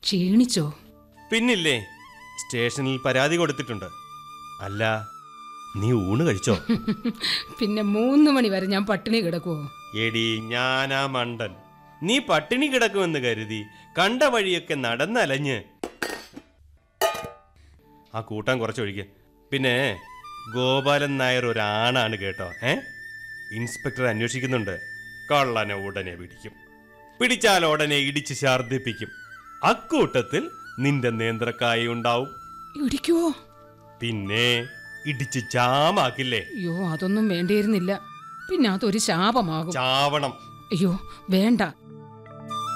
ക്ഷീണിച്ചോ പിന്നില്ലേ സ്റ്റേഷനിൽ പരാതി കൊടുത്തിട്ടുണ്ട് അല്ല നീ ഊണ് കഴിച്ചോ പിന്നെ മൂന്ന് മണി വരെ ഞാൻ പട്ടിണി കിടക്കുവോ എടി ഞാനാ മണ്ടൻ നീ പട്ടിണി കിടക്കുമെന്ന് കരുതി കണ്ട വഴിയൊക്കെ നടന്നലഞ്ഞ് ആ കൂട്ടാൻ കുറച്ചൊഴിക്ക് പിന്നെ ഗോപാലൻ നായർ ഒരാണാണ് കേട്ടോ ഏ ഇൻസ്പെക്ടർ അന്വേഷിക്കുന്നുണ്ട് കള്ളനെ ഉടനെ പിടിക്കും പിടിച്ചാൽ ഉടനെ ഇടിച്ച് ഛർദിപ്പിക്കും അക്കൂട്ടത്തിൽ നിന്റെ നേന്ത്രക്കായ ഉണ്ടാവും ഇടിക്കുവോ പിന്നെ ഇടിച്ച് ചാമാക്കില്ലേ അയ്യോ അതൊന്നും വേണ്ടിയിരുന്നില്ല പിന്നെ അതൊരു ശാപമാകും ചാവണം അയ്യോ വേണ്ട